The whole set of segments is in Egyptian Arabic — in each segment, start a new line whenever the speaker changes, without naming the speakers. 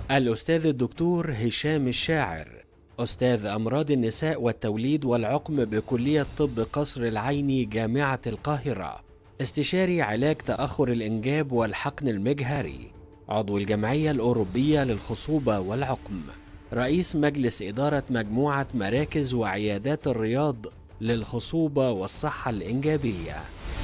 الأستاذ الدكتور هشام الشاعر أستاذ أمراض النساء والتوليد والعقم بكلية طب قصر العيني جامعة القاهرة استشاري علاج تأخر الإنجاب والحقن المجهري عضو الجمعية الأوروبية للخصوبة والعقم رئيس مجلس إدارة مجموعة مراكز وعيادات الرياض للخصوبة والصحة الإنجابية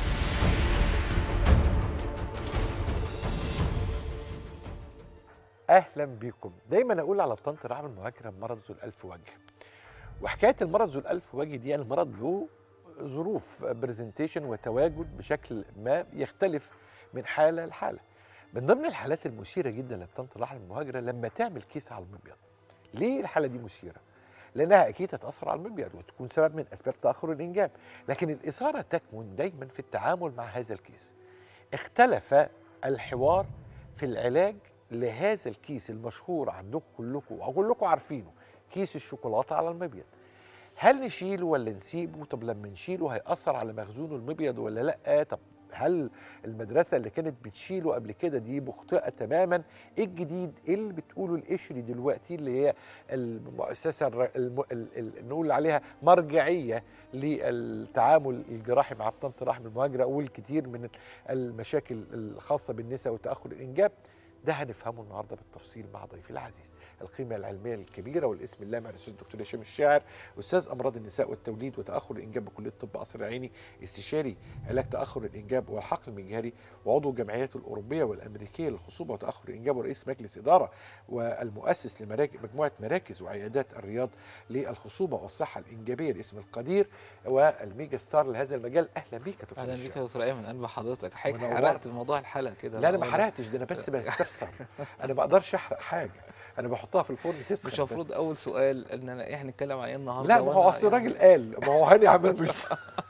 اهلا بيكم دايما اقول على بطانه الرحم المهاجره مرض ذو الالف وجه وحكايه المرض ذو الالف وجه دي يعني المرض له ظروف برزنتيشن وتواجد بشكل ما يختلف من حاله لحاله من ضمن الحالات المثيره جدا لبطانه الرحم المهاجره لما تعمل كيس على المبيض ليه الحاله دي مثيره لانها اكيد هتاثر على المبيض وتكون سبب من اسباب تاخر الانجاب لكن الاثاره تكمن دايما في التعامل مع هذا الكيس اختلف الحوار في العلاج لهذا الكيس المشهور عندكم كلكم او كلكم عارفينه كيس الشوكولاته على المبيض هل نشيله ولا نسيبه طب لما نشيله هيأثر على مخزون المبيض ولا لا طب هل المدرسه اللي كانت بتشيله قبل كده دي مخطئه تماما ايه الجديد ايه اللي بتقوله القشري دلوقتي اللي هي المؤسسه الر... الم... ال... ال... نقول عليها مرجعيه للتعامل الجراحي مع بطانه الرحم المهاجره والكثير من المشاكل الخاصه بالنساء وتاخر الانجاب ده هنفهمه النهارده بالتفصيل مع ضيفي العزيز القيمه العلميه الكبيره والاسم اللامع الاستاذ الدكتور هشام الشاعر استاذ امراض النساء والتوليد وتاخر الانجاب بكليه طب قصر العيني استشاري علاج تاخر الانجاب والحقل المجهري وعضو الجمعيات الاوروبيه والامريكيه للخصوبه وتاخر الانجاب ورئيس مجلس اداره والمؤسس لمجموعه مراكز وعيادات الرياض للخصوبه والصحه الانجابيه الاسم القدير والميجا ستار لهذا المجال اهلا بيك يا دكتور
اهلا بيك يا دكتور ايمن قلب حضرتك حضرتك
منور.
حرقت موضوع الحلقه كده
لا انا ما حرقتش ده انا بس بستفسر انا ما اقدرش احرق حاجه انا بحطها في الفرن تسخن
مش
بس.
المفروض اول سؤال ان انا احنا نتكلم عن ايه النهارده
لا ما هو
وأنا
اصل
يعني-
الراجل قال ما هو هاني عمال مش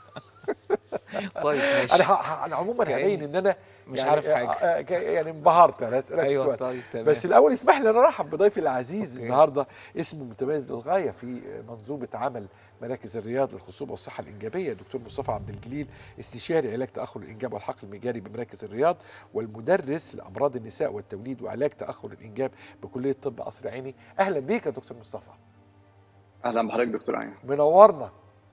طيب ماشي
انا ه- انا عموما
كأني
هبين ان انا
مش
يعني
عارف حاجة.
آه، آه، ك- يعني انبهرت انا اسالك
ايوه
سؤال
طيب تمام
بس الاول اسمح لي ان انا ارحب بضيفي العزيز
أوكي.
النهارده اسمه متميز للغايه في منظومه عمل مراكز الرياض للخصوبه والصحه الانجابيه دكتور مصطفى عبد الجليل استشاري علاج تاخر الانجاب والحقل المجاري بمراكز الرياض والمدرس لامراض النساء والتوليد وعلاج تاخر الانجاب بكليه طب قصر عيني اهلا بيك يا دكتور مصطفى
اهلا بحضرتك دكتور عين
منورنا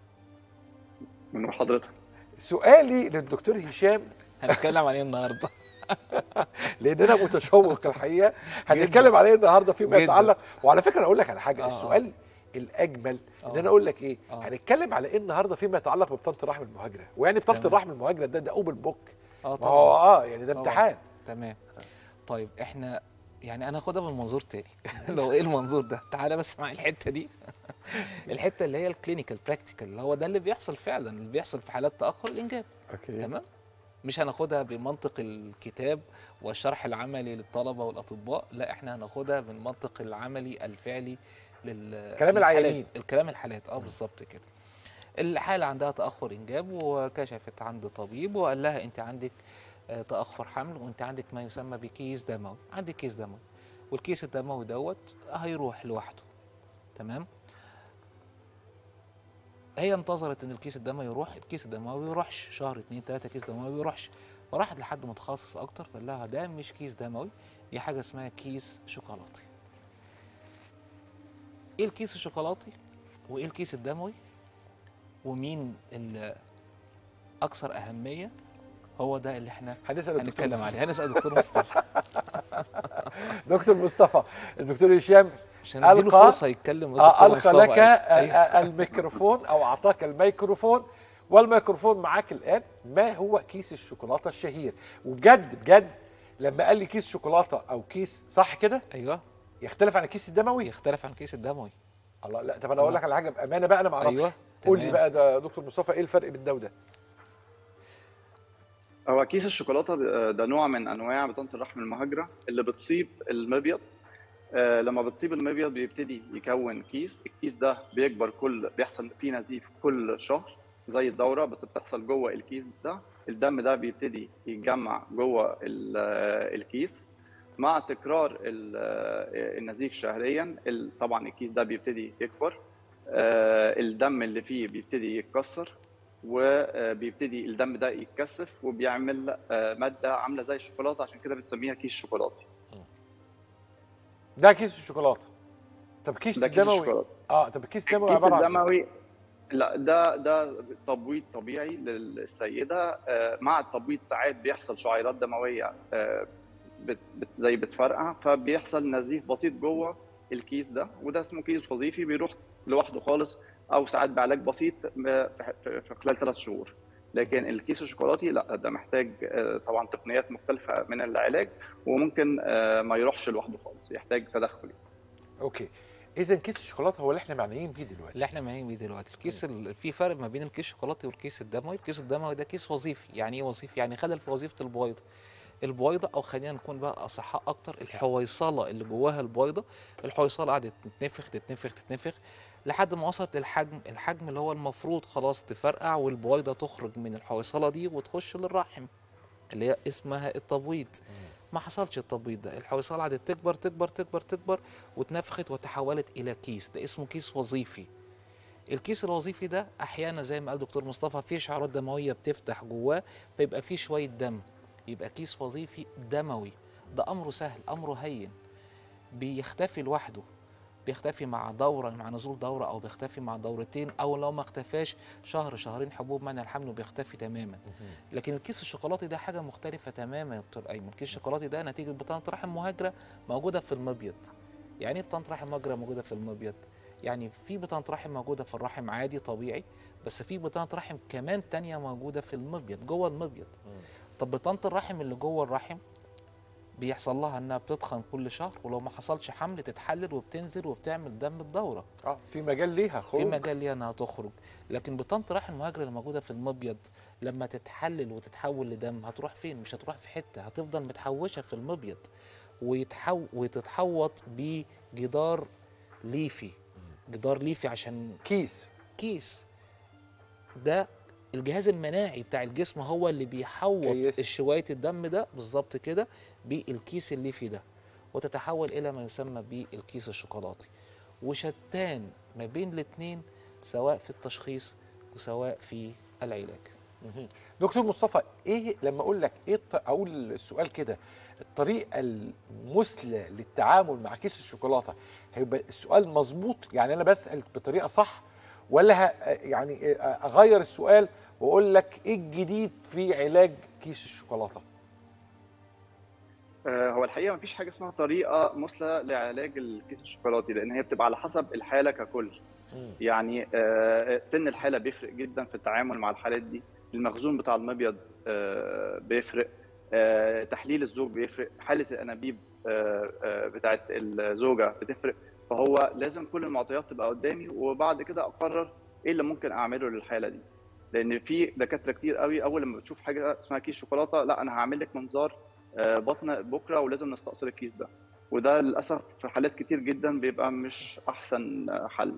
من نور حضرتك
سؤالي للدكتور هشام
هنتكلم عن ايه النهارده
لان انا متشوق الحقيقه هنتكلم عليه النهارده فيما
جداً.
يتعلق وعلى فكره اقول لك على حاجه
آه.
السؤال الاجمل ان
آه.
انا اقول لك ايه
آه.
هنتكلم على ايه النهارده فيما يتعلق ببطانه الرحم المهاجره ويعني بطانه
تمام.
الرحم المهاجره ده ده اوبن بوك
اه
ما هو
طبعا
اه يعني ده
طبعاً.
امتحان
تمام طيب احنا يعني انا هاخدها من منظور تاني لو ايه المنظور ده تعالى بس معايا الحته دي الحته اللي هي الكلينيكال براكتيكال اللي هو ده اللي بيحصل فعلا اللي بيحصل في حالات تاخر الانجاب
اوكي
تمام مش هناخدها بمنطق الكتاب والشرح العملي للطلبه والاطباء لا احنا هناخدها من المنطق العملي الفعلي لل
كلام
الحالات.
العيانين.
الكلام الحالات اه بالظبط كده الحاله عندها تاخر انجاب وكشفت عند طبيب وقال لها انت عندك آه، تاخر حمل وانت عندك ما يسمى بكيس دموي عندك كيس دموي والكيس الدموي دوت هيروح لوحده تمام هي انتظرت ان الكيس الدموي يروح الكيس الدموي ما بيروحش شهر اتنين تلاته كيس دموي ما بيروحش فراحت لحد متخصص اكتر فقال لها ده مش كيس دموي دي حاجه اسمها كيس شوكولاتي ايه الكيس الشوكولاتي وايه الكيس الدموي ومين الاكثر اهميه هو ده اللي احنا
هنسال الدكتور
هنتكلم
مصطفى.
عليه هنسال دكتور مصطفى
دكتور مصطفى الدكتور هشام
عشان نديله
ألقى-
فرصه يتكلم بس
آه،
دكتور
القى
مصطفى.
لك
أيوة.
آه، آه، الميكروفون او اعطاك الميكروفون والميكروفون معاك الان ما هو كيس الشوكولاته الشهير وبجد بجد لما قال لي كيس شوكولاته او كيس صح كده
ايوه
يختلف عن الكيس الدموي
يختلف عن الكيس الدموي
الله لا طب انا اقول لك على حاجه بامانه بقى انا ما اعرفش
أيوة،
قول لي
تمام.
بقى ده يا دكتور مصطفى ايه الفرق بين ده وده
هو كيس الشوكولاته ب- ده نوع من انواع بطانه الرحم المهاجره اللي بتصيب المبيض آه، لما بتصيب المبيض بيبتدي يكون كيس الكيس ده بيكبر كل بيحصل فيه نزيف كل شهر زي الدوره بس بتحصل جوه الكيس ده الدم ده بيبتدي يتجمع جوه ال- آه، الكيس مع تكرار ال- آه، النزيف شهريا ال- طبعا الكيس ده بيبتدي يكبر آه، الدم اللي فيه بيبتدي يتكسر وبيبتدي الدم ده يتكثف وبيعمل آه، ماده عامله زي الشوكولاته عشان كده بنسميها كيس شوكولاتي
ده كيس الشوكولاته طب كيس
ده كيس
الدموي
الشوكولاته
اه طب الكيس الدموي
الكيس
عباره عن إيه؟
الدموي لا ده ده تبويض طبيعي للسيده آه، مع التبويض ساعات بيحصل شعيرات دمويه آه، بت بت زي بتفرقع فبيحصل نزيف بسيط جوه الكيس ده وده اسمه كيس وظيفي بيروح لوحده خالص او ساعات بعلاج بسيط في في- في خلال ثلاث شهور لكن الكيس الشوكولاتي لا ده محتاج آه، طبعا تقنيات مختلفه من العلاج وممكن آه، ما يروحش لوحده خالص يحتاج تدخل
اوكي اذا كيس الشوكولاته هو اللي احنا معنيين بيه دلوقتي
اللي احنا معنيين بيه دلوقتي الكيس ال... في فرق ما بين الكيس الشوكولاتي والكيس الدموي الكيس الدموي ده كيس وظيفي يعني ايه وظيفي يعني خلل في وظيفه البويضه البويضه او خلينا نكون بقى اصحاء اكتر الحويصله اللي جواها البويضه الحويصله قعدت تتنفخ تتنفخ تتنفخ لحد ما وصلت للحجم الحجم اللي هو المفروض خلاص تفرقع والبويضه تخرج من الحويصله دي وتخش للرحم اللي هي اسمها التبويض ما حصلش التبويض ده الحويصله قعدت تكبر تكبر تكبر تكبر واتنفخت وتحولت الى كيس ده اسمه كيس وظيفي الكيس الوظيفي ده احيانا زي ما قال دكتور مصطفى فيه شعرات دمويه بتفتح جواه فيبقى فيه شويه دم يبقى كيس وظيفي دموي ده امره سهل امره هين بيختفي لوحده بيختفي مع دورة مع نزول دورة أو بيختفي مع دورتين أو لو ما اختفاش شهر شهرين حبوب منع الحمل وبيختفي تماما لكن الكيس الشوكولاتي ده حاجة مختلفة تماما يا دكتور أيمن الكيس الشوكولاتي ده نتيجة بطانة رحم مهاجرة موجودة في المبيض يعني ايه بطانة رحم مهاجرة موجودة في المبيض يعني في بطانة رحم موجودة في الرحم عادي طبيعي بس في بطانة رحم كمان تانية موجودة في المبيض جوه المبيض طب بطانة الرحم اللي جوه الرحم بيحصل لها انها بتتخن كل شهر ولو ما حصلش حمل تتحلل وبتنزل وبتعمل دم الدوره
اه في مجال ليها خروج
في مجال ليها انها تخرج لكن بطانه رحم المهاجره اللي موجوده في المبيض لما تتحلل وتتحول لدم هتروح فين مش هتروح في حته هتفضل متحوشه في المبيض ويتحو وتتحوط بجدار ليفي جدار ليفي عشان
كيس
كيس ده الجهاز المناعي بتاع الجسم هو اللي بيحوط
كيس.
شويه الدم ده بالظبط كده بالكيس الليفي ده وتتحول الى ما يسمى بالكيس الشوكولاتي وشتان ما بين الاثنين سواء في التشخيص وسواء في العلاج
دكتور مصطفى ايه لما اقول لك ايه الط- اقول السؤال كده الطريقه المثلى للتعامل مع كيس الشوكولاته هيبقى السؤال مظبوط يعني انا بسال بطريقه صح ولا ه- يعني اغير السؤال واقول لك ايه الجديد في علاج كيس الشوكولاته
آه، هو الحقيقه مفيش حاجه اسمها طريقه مثلى لعلاج الكيس الشوكولاتي لان هي بتبقى على حسب الحاله ككل يعني آه، سن الحاله بيفرق جدا في التعامل مع الحالات دي المخزون بتاع المبيض آه، بيفرق آه، تحليل الزوج بيفرق حاله الانابيب آه، آه، بتاعت الزوجه بتفرق فهو لازم كل المعطيات تبقى قدامي وبعد كده اقرر ايه اللي ممكن اعمله للحاله دي لان في دكاتره كتير قوي اول لما بتشوف حاجه اسمها كيس شوكولاته لا انا هعمل لك منظار آه، بطن بكره ولازم نستأصل الكيس ده وده للاسف في حالات كتير جدا بيبقى مش احسن آه، حل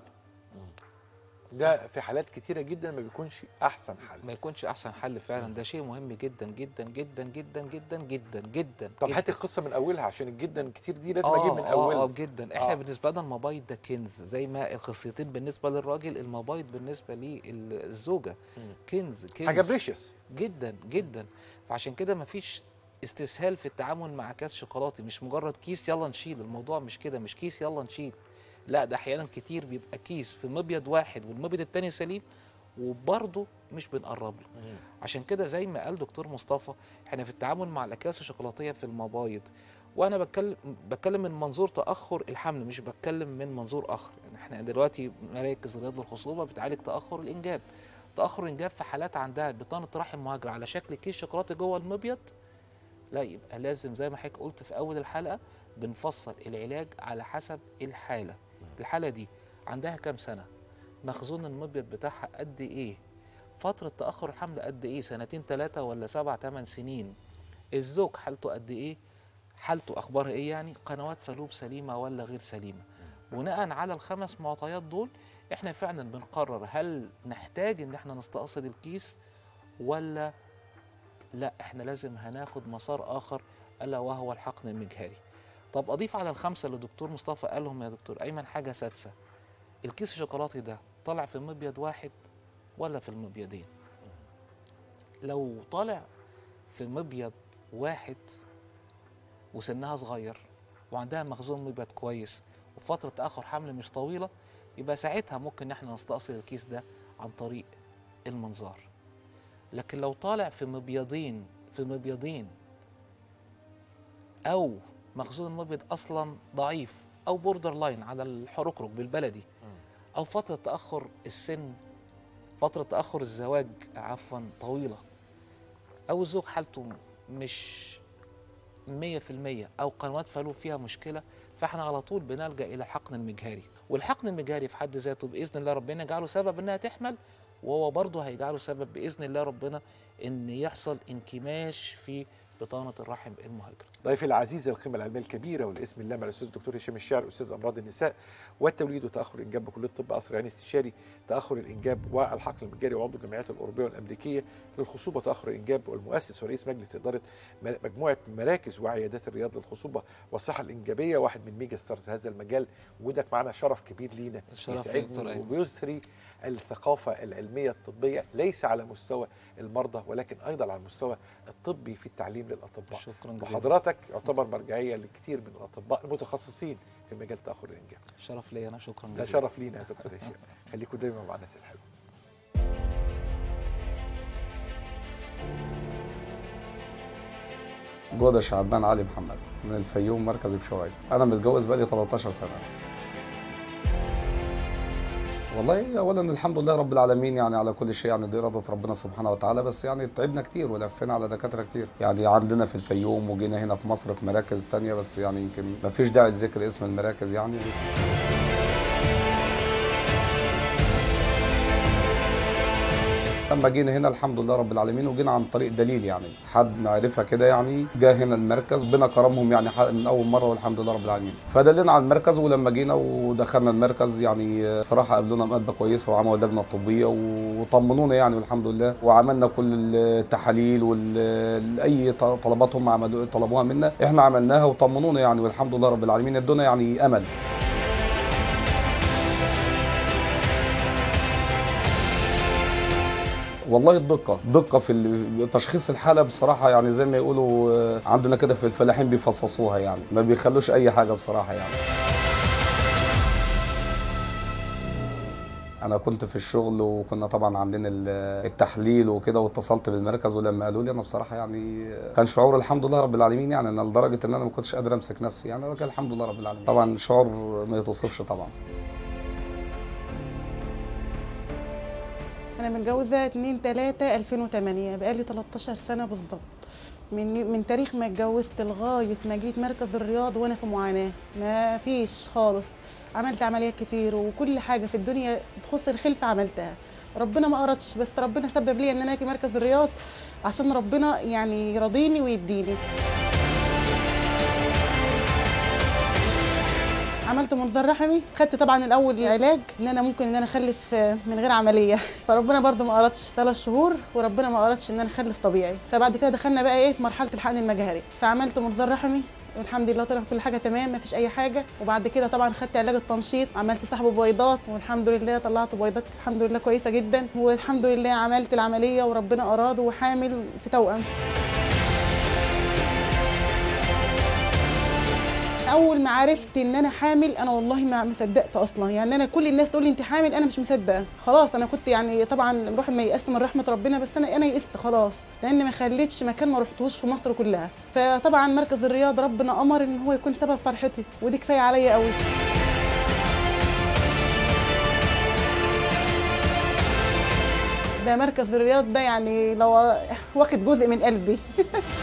ده في حالات كتيره جدا ما بيكونش احسن حل
ما يكونش احسن حل فعلا ده شيء مهم جدا جدا جدا جدا جدا جدا جدا
طب
جداً.
هات القصه من اولها عشان الجدا كتير دي لازم
آه
اجيب من
آه
اولها
اه جدا احنا
آه.
آه. بالنسبه لنا المبايض ده كنز زي ما الخصيتين بالنسبه للراجل المبايض بالنسبه للزوجه كنز كنز
حاجه بريشيوس
جدا جدا فعشان كده مفيش استسهال في التعامل مع كاس شوكولاتي مش مجرد كيس يلا نشيل الموضوع مش كده مش كيس يلا نشيل لا ده احيانا كتير بيبقى كيس في مبيض واحد والمبيض التاني سليم وبرضه مش بنقرب له عشان كده زي ما قال دكتور مصطفى احنا في التعامل مع الاكياس الشوكولاتيه في المبايض وانا بتكلم بتكلم من منظور تاخر الحمل مش بتكلم من منظور اخر يعني احنا دلوقتي مراكز رياض الخصوبه بتعالج تاخر الانجاب تاخر الانجاب في حالات عندها بطانه رحم مهاجره على شكل كيس شوكولاته جوه المبيض لا يبقى لازم زي ما حضرتك قلت في اول الحلقه بنفصل العلاج على حسب الحاله الحاله دي عندها كام سنه مخزون المبيض بتاعها قد ايه فتره تاخر الحمل قد ايه سنتين ثلاثه ولا سبع ثمان سنين الزوج حالته قد ايه حالته اخبارها ايه يعني قنوات فالوب سليمه ولا غير سليمه بناء على الخمس معطيات دول احنا فعلا بنقرر هل نحتاج ان احنا نستأصل الكيس ولا لا احنا لازم هناخد مسار اخر الا وهو الحقن المجهري طب اضيف على الخمسه اللي دكتور مصطفى قالهم يا دكتور ايمن حاجه سادسه الكيس الشوكولاتي ده طالع في مبيض واحد ولا في المبيضين لو طالع في مبيض واحد وسنها صغير وعندها مخزون مبيض كويس وفتره تاخر حمل مش طويله يبقى ساعتها ممكن ان احنا نستأصل الكيس ده عن طريق المنظار لكن لو طالع في مبيضين في مبيضين او مخزون المبيض اصلا ضعيف او بوردر لاين على الحركرك بالبلدي او فتره تاخر السن فتره تاخر الزواج عفوا طويله او الزوج حالته مش 100% او قنوات فالوب فيها مشكله فاحنا على طول بنلجا الى الحقن المجهري والحقن المجهري في حد ذاته باذن الله ربنا يجعله سبب انها تحمل وهو برضه هيجعله سبب باذن الله ربنا ان يحصل انكماش في بطانه الرحم المهاجره
ضيفي العزيز القيمة العلمية الكبيرة والاسم اللامع الأستاذ الدكتور هشام الشاعر أستاذ أمراض النساء والتوليد وتأخر الإنجاب بكلية الطب قصر يعني استشاري تأخر الإنجاب والحقن المجاري وعضو الجمعيات الأوروبية والأمريكيه للخصوبة وتأخر الإنجاب والمؤسس ورئيس مجلس إدارة م- مجموعة مراكز وعيادات الرياض للخصوبة والصحة الإنجابية واحد من ميجا ستارز هذا المجال وجودك معنا شرف كبير لينا
الشرف ليا دكتور
يسعدني
أيمن.
وبيسري الثقافة العلمية الطبية ليس على مستوى المرضى ولكن أيضا على المستوى الطبي في التعليم للأطباء
شكرا جزيلا
وحضرتك يعتبر مرجعيه لكثير من الاطباء المتخصصين في مجال تاخر الانجاب
شرف ليا انا شكرا
ده
جزيلا
شرف لينا يا دكتور هشام خليكم دايما مع الناس الحلوه
جودة شعبان علي محمد من الفيوم مركز بشوية أنا متجوز بقالي 13 سنة والله أولا الحمد لله رب العالمين يعني على كل شيء يعني دي إرادة ربنا سبحانه وتعالى بس يعني تعبنا كتير ولفينا على دكاترة كتير يعني عندنا في الفيوم وجينا هنا في مصر في مراكز تانية بس يعني يمكن ما فيش داعي لذكر اسم المراكز يعني لما جينا هنا الحمد لله رب العالمين وجينا عن طريق دليل يعني حد معرفه كده يعني جه هنا المركز بنا كرمهم يعني ح- من اول مره والحمد لله رب العالمين فدلنا على المركز ولما جينا ودخلنا المركز يعني صراحه قابلونا مقابله كويسه وعملوا اللجنه الطبيه وطمنونا يعني والحمد لله وعملنا كل التحاليل واي طلبات هم عملوا طلبوها منا احنا عملناها وطمنونا يعني والحمد لله رب العالمين ادونا يعني امل والله الدقة دقة في ال- تشخيص الحالة بصراحة يعني زي ما يقولوا آه، عندنا كده في الفلاحين بيفصصوها يعني ما بيخلوش أي حاجة بصراحة يعني أنا كنت في الشغل وكنا طبعا عاملين ال- التحليل وكده واتصلت بالمركز ولما قالوا لي أنا بصراحة يعني كان شعور الحمد لله رب العالمين يعني أنا لدرجة إن أنا ما كنتش قادر أمسك نفسي يعني ولكن الحمد لله رب العالمين طبعا شعور ما يتوصفش طبعا
انا متجوزه 2 3 2008 بقالي 13 سنه بالظبط من من تاريخ ما اتجوزت لغايه ما جيت مركز الرياض وانا في معاناه ما فيش خالص عملت عمليات كتير وكل حاجه في الدنيا تخص الخلفه عملتها ربنا ما اردش بس ربنا سبب لي ان انا اجي مركز الرياض عشان ربنا يعني يرضيني ويديني عملت منظار رحمي خدت طبعا الاول العلاج ان انا ممكن ان انا اخلف آه، من غير عمليه فربنا برضو ما اردش ثلاث شهور وربنا ما اردش ان انا اخلف طبيعي فبعد كده دخلنا بقى ايه في مرحله الحقن المجهري فعملت منظار رحمي والحمد لله طلع كل حاجه تمام ما فيش اي حاجه وبعد كده طبعا خدت علاج التنشيط عملت سحب بويضات والحمد لله طلعت بويضات الحمد لله كويسه جدا والحمد لله عملت العمليه وربنا اراد وحامل في توأم اول ما عرفت ان انا حامل انا والله ما ما صدقت اصلا يعني انا كل الناس تقول لي انت حامل انا مش مصدقه خلاص انا كنت يعني طبعا الواحد ما يأس من رحمه ربنا بس انا انا يئست خلاص لان ما خليتش مكان ما رحتوش في مصر كلها فطبعا مركز الرياض ربنا امر ان هو يكون سبب فرحتي ودي كفايه عليا قوي ده مركز الرياض ده يعني لو واخد جزء من قلبي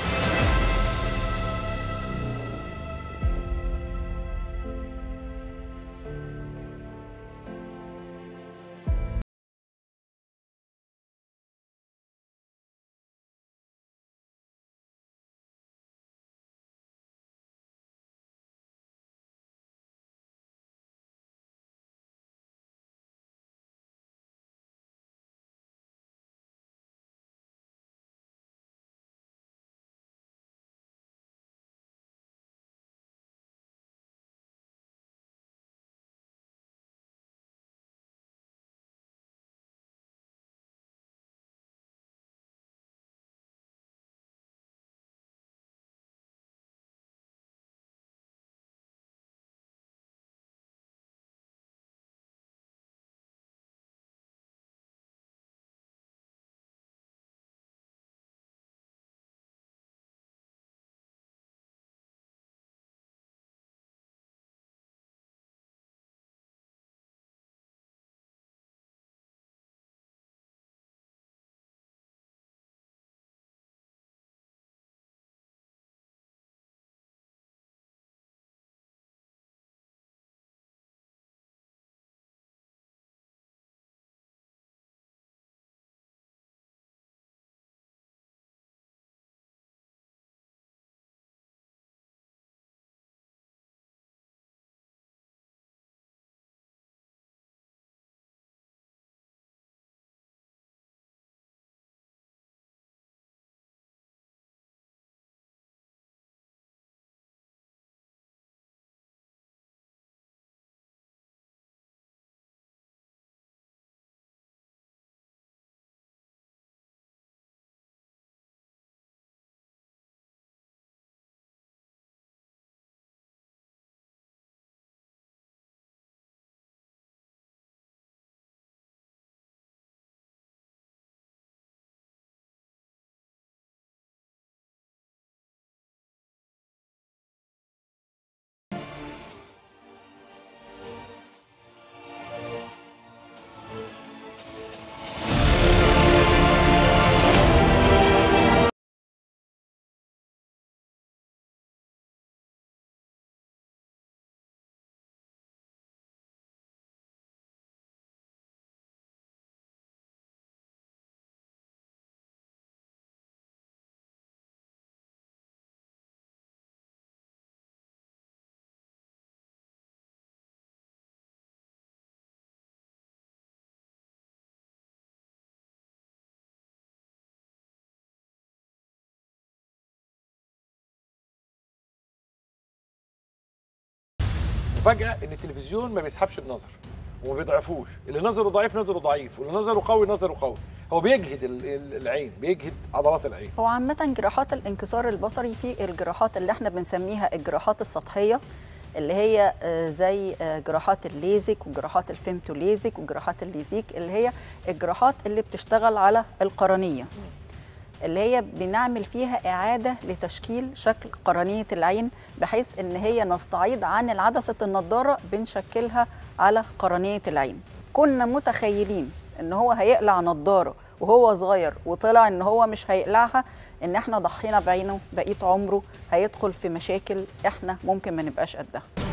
وفجاه ان التلفزيون ما بيسحبش النظر وما بيضعفوش اللي نظره ضعيف نظره ضعيف واللي نظره قوي نظره قوي هو بيجهد ال- ال- العين بيجهد عضلات العين
هو عامة جراحات الانكسار البصري في الجراحات اللي احنا بنسميها الجراحات السطحية اللي هي آه، زي آه، جراحات الليزك وجراحات الفيمتوليزك وجراحات الليزيك اللي هي الجراحات اللي بتشتغل على القرنية اللي هي بنعمل فيها إعادة لتشكيل شكل قرنية العين بحيث إن هي نستعيض عن العدسة النضارة بنشكلها على قرنية العين كنا متخيلين إن هو هيقلع نضارة وهو صغير وطلع إن هو مش هيقلعها إن إحنا ضحينا بعينه بقية عمره هيدخل في مشاكل إحنا ممكن ما نبقاش قدها